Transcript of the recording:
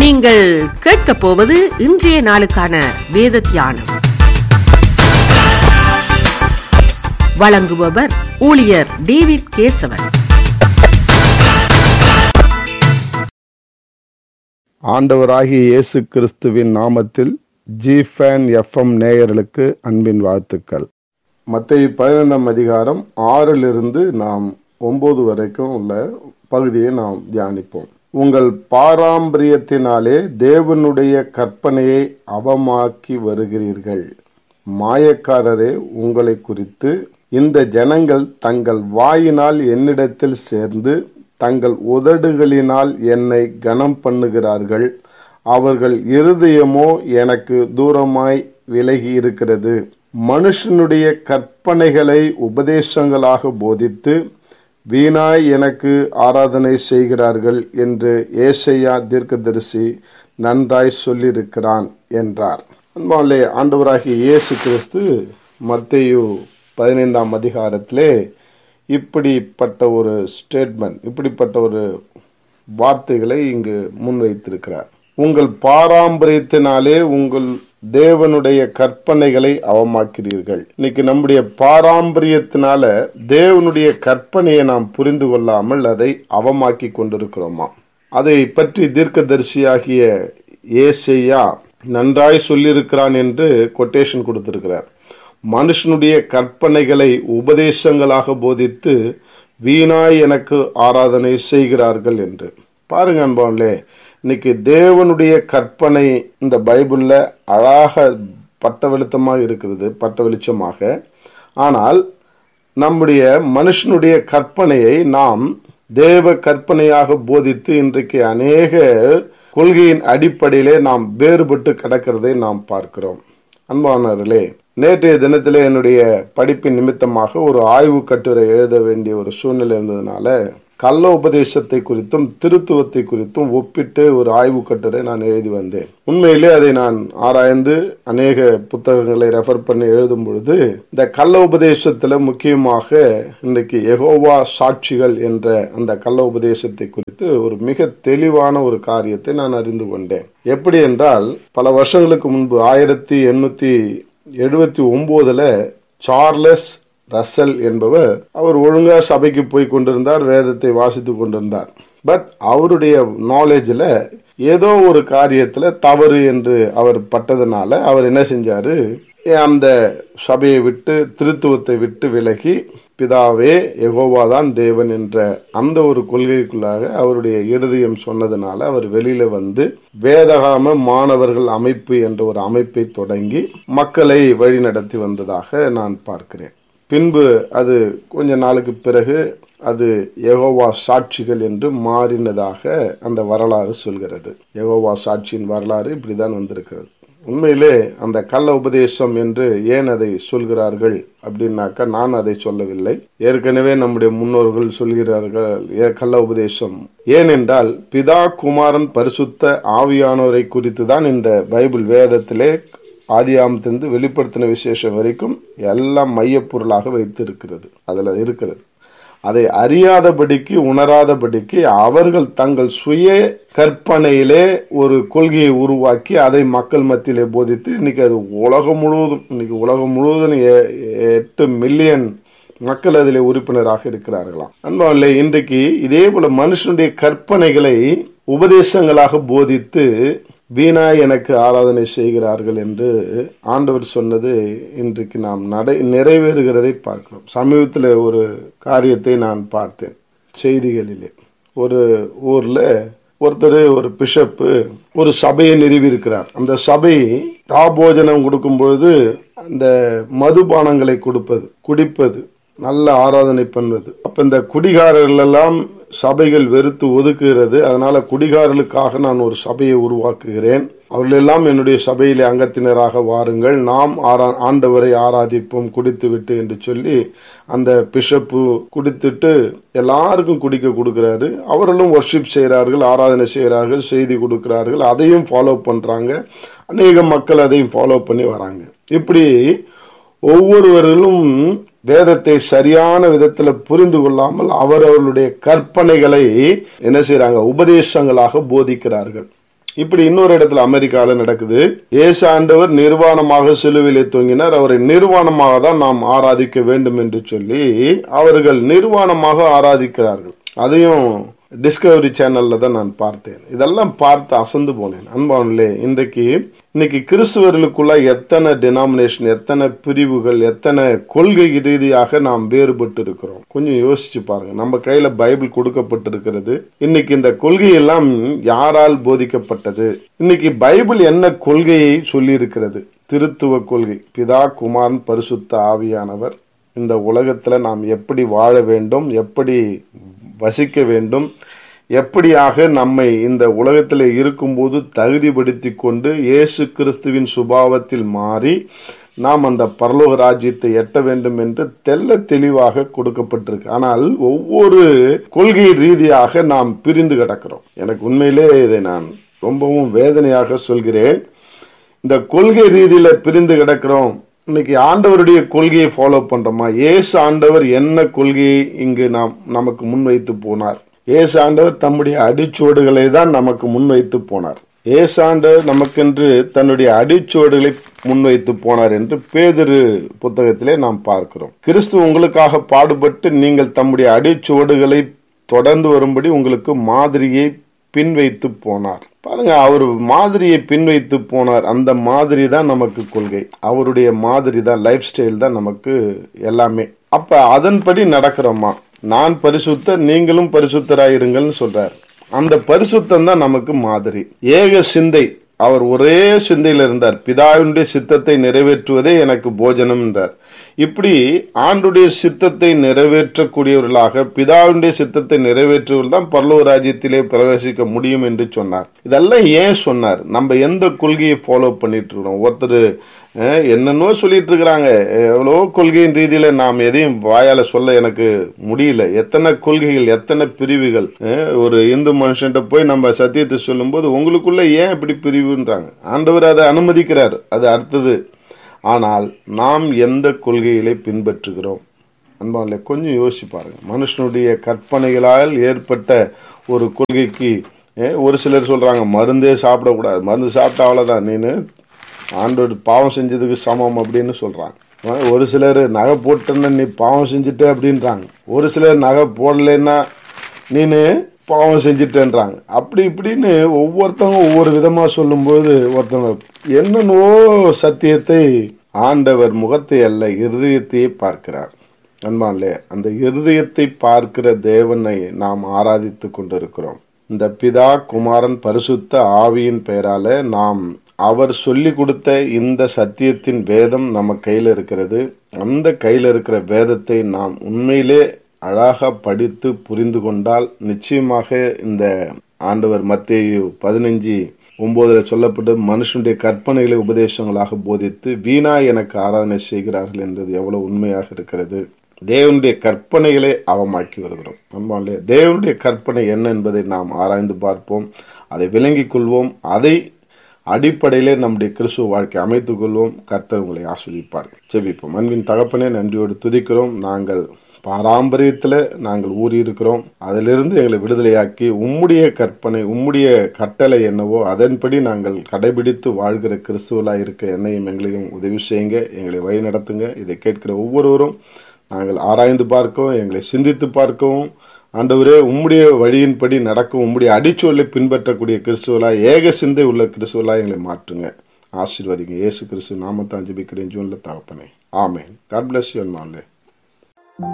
நீங்கள் கேட்கப் போவது இன்றைய நாளுக்கான வேத தியானம் வழங்குபவர் ஊழியர் டேவிட் கேசவன் ஆண்டவராகிய இயேசு கிறிஸ்துவின் நாமத்தில் ஜிஃபேன் எஃப்எம் நேயர்களுக்கு அன்பின் வாழ்த்துக்கள் மத்திய பதினைந்தாம் அதிகாரம் ஆறிலிருந்து நாம் ஒன்பது வரைக்கும் உள்ள பகுதியை நாம் தியானிப்போம் உங்கள் பாரம்பரியத்தினாலே தேவனுடைய கற்பனையை அவமாக்கி வருகிறீர்கள் மாயக்காரரே உங்களை குறித்து இந்த ஜனங்கள் தங்கள் வாயினால் என்னிடத்தில் சேர்ந்து தங்கள் உதடுகளினால் என்னை கனம் பண்ணுகிறார்கள் அவர்கள் இருதயமோ எனக்கு தூரமாய் விலகி இருக்கிறது மனுஷனுடைய கற்பனைகளை உபதேசங்களாக போதித்து வீணாய் எனக்கு ஆராதனை செய்கிறார்கள் என்று ஏசையா தீர்க்கதரிசி நன்றாய் சொல்லியிருக்கிறான் என்றார் அன்பாலே ஆண்டவராகிய இயேசு கிறிஸ்து மத்தேயு பதினைந்தாம் அதிகாரத்திலே இப்படிப்பட்ட ஒரு ஸ்டேட்மெண்ட் இப்படிப்பட்ட ஒரு வார்த்தைகளை இங்கு முன்வைத்திருக்கிறார் உங்கள் பாரம்பரியத்தினாலே உங்கள் தேவனுடைய கற்பனைகளை அவமாக்கிறீர்கள் இன்னைக்கு நம்முடைய பாரம்பரியத்தினால தேவனுடைய கற்பனையை நாம் புரிந்து கொள்ளாமல் அதை அவமாக்கி கொண்டிருக்கிறோமா அதை பற்றி தீர்க்கதரிசியாகிய ஏசையா நன்றாய் சொல்லியிருக்கிறான் என்று கொட்டேஷன் கொடுத்திருக்கிறார் மனுஷனுடைய கற்பனைகளை உபதேசங்களாக போதித்து வீணாய் எனக்கு ஆராதனை செய்கிறார்கள் என்று பாருங்க அன்பான்லே இன்னைக்கு தேவனுடைய கற்பனை இந்த பைபிள்ல அழகாக பட்ட வெளிச்சமாக இருக்கிறது பட்ட வெளிச்சமாக ஆனால் நம்முடைய மனுஷனுடைய கற்பனையை நாம் தேவ கற்பனையாக போதித்து இன்றைக்கு அநேக கொள்கையின் அடிப்படையிலே நாம் வேறுபட்டு கிடக்கிறதை நாம் பார்க்கிறோம் அன்பானவர்களே நேற்றைய தினத்திலே என்னுடைய படிப்பின் நிமித்தமாக ஒரு ஆய்வு கட்டுரை எழுத வேண்டிய ஒரு சூழ்நிலை இருந்ததுனால கள்ள உபதேசத்தை குறித்தும் திருத்துவத்தை குறித்தும் ஒப்பிட்டு ஒரு ஆய்வு கட்டுரை நான் எழுதி வந்தேன் உண்மையிலே அதை நான் ஆராய்ந்து அநேக புத்தகங்களை ரெஃபர் பண்ணி எழுதும் பொழுது இந்த கள்ள உபதேசத்துல முக்கியமாக இன்றைக்கு எகோவா சாட்சிகள் என்ற அந்த கள்ள உபதேசத்தை குறித்து ஒரு மிக தெளிவான ஒரு காரியத்தை நான் அறிந்து கொண்டேன் எப்படி என்றால் பல வருஷங்களுக்கு முன்பு ஆயிரத்தி எண்ணூத்தி எழுபத்தி ஒன்பதுல சார்லஸ் ரசல் என்பவர் அவர் ஒழுங்கா சபைக்கு போய் கொண்டிருந்தார் வேதத்தை வாசித்து கொண்டிருந்தார் பட் அவருடைய நாலேஜில் ஏதோ ஒரு காரியத்தில் தவறு என்று அவர் பட்டதுனால அவர் என்ன செஞ்சாரு அந்த சபையை விட்டு திருத்துவத்தை விட்டு விலகி பிதாவே எகோவா தான் தேவன் என்ற அந்த ஒரு கொள்கைக்குள்ளாக அவருடைய இருதயம் சொன்னதுனால அவர் வெளியில வந்து வேதகாம மாணவர்கள் அமைப்பு என்ற ஒரு அமைப்பை தொடங்கி மக்களை வழிநடத்தி வந்ததாக நான் பார்க்கிறேன் பின்பு அது கொஞ்ச நாளுக்கு பிறகு அது எகோவா சாட்சிகள் என்று மாறினதாக அந்த வரலாறு சொல்கிறது எகோவா சாட்சியின் வரலாறு இப்படிதான் வந்திருக்கிறது உண்மையிலே அந்த கள்ள உபதேசம் என்று ஏன் அதை சொல்கிறார்கள் அப்படின்னாக்கா நான் அதை சொல்லவில்லை ஏற்கனவே நம்முடைய முன்னோர்கள் சொல்கிறார்கள் கள்ள உபதேசம் ஏனென்றால் பிதா குமாரன் பரிசுத்த ஆவியானோரை குறித்து தான் இந்த பைபிள் வேதத்திலே ஆதியாமத்திலிருந்து வெளிப்படுத்தின விசேஷம் வரைக்கும் எல்லாம் மையப்பொருளாக வைத்து இருக்கிறது அதில் இருக்கிறது அதை அறியாதபடிக்கு உணராதபடிக்கு அவர்கள் தங்கள் சுய கற்பனையிலே ஒரு கொள்கையை உருவாக்கி அதை மக்கள் மத்தியிலே போதித்து இன்னைக்கு அது உலகம் முழுவதும் இன்னைக்கு உலகம் முழுவதும் எட்டு மில்லியன் மக்கள் அதில் உறுப்பினராக இருக்கிறார்களாம் அன்பாவில்லை இன்றைக்கு இதே போல மனுஷனுடைய கற்பனைகளை உபதேசங்களாக போதித்து வீணா எனக்கு ஆராதனை செய்கிறார்கள் என்று ஆண்டவர் சொன்னது இன்றைக்கு நாம் நடை நிறைவேறுகிறதை பார்க்கிறோம் சமீபத்தில் ஒரு காரியத்தை நான் பார்த்தேன் செய்திகளிலே ஒரு ஊரில் ஒருத்தர் ஒரு பிஷப்பு ஒரு சபையை நிறுவியிருக்கிறார் அந்த சபை ராபோஜனம் கொடுக்கும் பொழுது அந்த மதுபானங்களை கொடுப்பது குடிப்பது நல்ல ஆராதனை பண்ணுவது அப்ப இந்த குடிகாரர்கள் எல்லாம் சபைகள் வெறுத்து ஒதுக்குகிறது அதனால குடிகாரர்களுக்காக நான் ஒரு சபையை உருவாக்குகிறேன் அவர்களெல்லாம் என்னுடைய சபையிலே அங்கத்தினராக வாருங்கள் நாம் ஆரா ஆண்டவரை ஆராதிப்போம் குடித்து விட்டு என்று சொல்லி அந்த பிஷப்பு குடித்துட்டு எல்லாருக்கும் குடிக்க கொடுக்கிறாரு அவர்களும் ஒர்ஷிப் செய்கிறார்கள் ஆராதனை செய்கிறார்கள் செய்தி கொடுக்கிறார்கள் அதையும் ஃபாலோ பண்றாங்க அநேக மக்கள் அதையும் ஃபாலோ பண்ணி வராங்க இப்படி ஒவ்வொருவர்களும் வேதத்தை சரியான விதத்தில் புரிந்து கொள்ளாமல் அவரவர்களுடைய கற்பனைகளை என்ன செய்யறாங்க உபதேசங்களாக போதிக்கிறார்கள் இப்படி இன்னொரு இடத்துல அமெரிக்கால நடக்குது ஏசு ஆண்டவர் நிர்வாணமாக சிலுவிலே தொங்கினார் அவரை நிர்வாணமாக தான் நாம் ஆராதிக்க வேண்டும் என்று சொல்லி அவர்கள் நிர்வாணமாக ஆராதிக்கிறார்கள் அதையும் டிஸ்கவரி சேனல்ல தான் நான் பார்த்தேன் இதெல்லாம் பார்த்து அசந்து போனேன் அன்பானே இன்றைக்கு இன்னைக்கு கிறிஸ்துவர்களுக்குள்ள எத்தனை டினாமினேஷன் எத்தனை பிரிவுகள் எத்தனை கொள்கை ரீதியாக நாம் வேறுபட்டு இருக்கிறோம் கொஞ்சம் யோசிச்சு பாருங்க நம்ம கையில பைபிள் கொடுக்கப்பட்டிருக்கிறது இன்னைக்கு இந்த கொள்கை எல்லாம் யாரால் போதிக்கப்பட்டது இன்னைக்கு பைபிள் என்ன கொள்கையை சொல்லி இருக்கிறது திருத்துவ கொள்கை பிதா குமாரன் பரிசுத்த ஆவியானவர் இந்த உலகத்துல நாம் எப்படி வாழ வேண்டும் எப்படி வசிக்க வேண்டும் எப்படியாக நம்மை இந்த உலகத்தில் இருக்கும்போது தகுதிப்படுத்தி கொண்டு இயேசு கிறிஸ்துவின் சுபாவத்தில் மாறி நாம் அந்த பரலோக ராஜ்யத்தை எட்ட வேண்டும் என்று தெல்ல தெளிவாக கொடுக்கப்பட்டிருக்கு ஆனால் ஒவ்வொரு கொள்கை ரீதியாக நாம் பிரிந்து கிடக்கிறோம் எனக்கு உண்மையிலே இதை நான் ரொம்பவும் வேதனையாக சொல்கிறேன் இந்த கொள்கை ரீதியில பிரிந்து கிடக்கிறோம் இன்னைக்கு ஆண்டவருடைய கொள்கையை ஃபாலோ பண்றோமா ஏசு ஆண்டவர் என்ன கொள்கையை இங்கு நாம் நமக்கு முன்வைத்து போனார் ஏசு ஆண்டவர் தம்முடைய அடிச்சுவடுகளை தான் நமக்கு முன்வைத்து போனார் ஏசு ஆண்டவர் நமக்கென்று தன்னுடைய அடிச்சுவடுகளை முன்வைத்து போனார் என்று பேதிரு புத்தகத்திலே நாம் பார்க்கிறோம் கிறிஸ்து உங்களுக்காக பாடுபட்டு நீங்கள் தம்முடைய அடிச்சுவடுகளை தொடர்ந்து வரும்படி உங்களுக்கு மாதிரியை பின்வைத்து போனார் பாருங்க அவர் மாதிரியை பின்வைத்து போனார் அந்த மாதிரி தான் நமக்கு கொள்கை அவருடைய மாதிரி தான் லைஃப் ஸ்டைல் தான் நமக்கு எல்லாமே அப்ப அதன்படி நடக்கிறோமா நான் பரிசுத்த நீங்களும் பரிசுத்தராயிருங்கள்னு சொல்றார் அந்த பரிசுத்தம் தான் நமக்கு மாதிரி ஏக சிந்தை அவர் ஒரே சிந்தையில் இருந்தார் பிதாவினுடைய சித்தத்தை நிறைவேற்றுவதே எனக்கு போஜனம் என்றார் இப்படி ஆண்டுடைய சித்தத்தை நிறைவேற்றக்கூடியவர்களாக பிதாவினுடைய சித்தத்தை நிறைவேற்றுவர்கள் தான் பரலோக ராஜ்யத்திலே பிரவேசிக்க முடியும் என்று சொன்னார் இதெல்லாம் ஏன் சொன்னார் நம்ம எந்த கொள்கையை ஃபாலோ பண்ணிட்டு இருக்கிறோம் ஒருத்தர் என்னென்னோ சொல்லிட்டு இருக்கிறாங்க எவ்வளோ கொள்கையின் ரீதியில நாம் எதையும் வாயால சொல்ல எனக்கு முடியல எத்தனை கொள்கைகள் எத்தனை பிரிவுகள் ஒரு இந்து மனுஷன்ட்ட போய் நம்ம சத்தியத்தை சொல்லும்போது உங்களுக்குள்ள ஏன் இப்படி பிரிவுன்றாங்க ஆண்டவர் அதை அனுமதிக்கிறார் அது அடுத்தது ஆனால் நாம் எந்த கொள்கைகளை பின்பற்றுகிறோம் அன்பான்ல கொஞ்சம் யோசிச்சு பாருங்க மனுஷனுடைய கற்பனைகளால் ஏற்பட்ட ஒரு கொள்கைக்கு ஒரு சிலர் சொல்றாங்க மருந்தே சாப்பிடக்கூடாது மருந்து சாப்பிட்டா அவ்வளோதான் நீனு ஆண்டோடு பாவம் செஞ்சதுக்கு சமம் அப்படின்னு சொல்றாங்க ஒரு சிலர் நகை போட்டேன்னா நீ பாவம் செஞ்சுட்ட அப்படின்றாங்க ஒரு சிலர் நகை போடலைன்னா நீனு பாவம் செஞ்சுட்டேன்றாங்க அப்படி இப்படின்னு ஒவ்வொருத்தவங்க ஒவ்வொரு விதமா சொல்லும்போது ஒருத்தவங்க என்னென்னவோ சத்தியத்தை ஆண்டவர் முகத்தை அல்ல இருதயத்தையே பார்க்கிறார் அன்பான்லே அந்த இருதயத்தை பார்க்கிற தேவனை நாம் ஆராதித்து கொண்டிருக்கிறோம் இந்த பிதா குமாரன் பரிசுத்த ஆவியின் பெயரால நாம் அவர் சொல்லி கொடுத்த இந்த சத்தியத்தின் வேதம் நம்ம கையில் இருக்கிறது அந்த கையில் இருக்கிற வேதத்தை நாம் உண்மையிலே அழகாக படித்து புரிந்து கொண்டால் நிச்சயமாக இந்த ஆண்டவர் மத்திய பதினஞ்சு ஒன்பதுல சொல்லப்பட்டு மனுஷனுடைய கற்பனைகளை உபதேசங்களாக போதித்து வீணா எனக்கு ஆராதனை செய்கிறார்கள் என்றது எவ்வளவு உண்மையாக இருக்கிறது தேவனுடைய கற்பனைகளை அவமாக்கி வருகிறோம் அன்பாலே தேவனுடைய கற்பனை என்ன என்பதை நாம் ஆராய்ந்து பார்ப்போம் அதை விளங்கிக் கொள்வோம் அதை அடிப்படையிலே நம்முடைய கிறிஸ்துவ வாழ்க்கை அமைத்துக் கொள்வோம் கர்த்தர் உங்களை ஆஸ்வதிப்பார் செபிப்போம் அன்பின் தகப்பனே நன்றியோடு துதிக்கிறோம் நாங்கள் பாரம்பரியத்தில் நாங்கள் ஊறி இருக்கிறோம் அதிலிருந்து எங்களை விடுதலையாக்கி உம்முடைய கற்பனை உம்முடைய கட்டளை என்னவோ அதன்படி நாங்கள் கடைபிடித்து வாழ்கிற கிறிஸ்துவலாக இருக்க என்னையும் எங்களையும் உதவி செய்யுங்க எங்களை வழி நடத்துங்க இதை கேட்கிற ஒவ்வொருவரும் நாங்கள் ஆராய்ந்து பார்க்கவும் எங்களை சிந்தித்து பார்க்கவும் ஆண்டவரே உம்முடைய வழியின்படி நடக்கும் உம்முடைய அடிச்சொல்லை பின்பற்றக்கூடிய கிறிஸ்துவலா ஏக சிந்தை உள்ள கிறிஸ்துவலா எங்களை மாற்றுங்க ஆசீர்வதிங்க இயேசு கிறிஸ்து நாமத்தான் ஜெபிக்கிறேன் ஜூன்ல தகப்பனே ஆமேன் காட் பிளஸ் யூ மாலே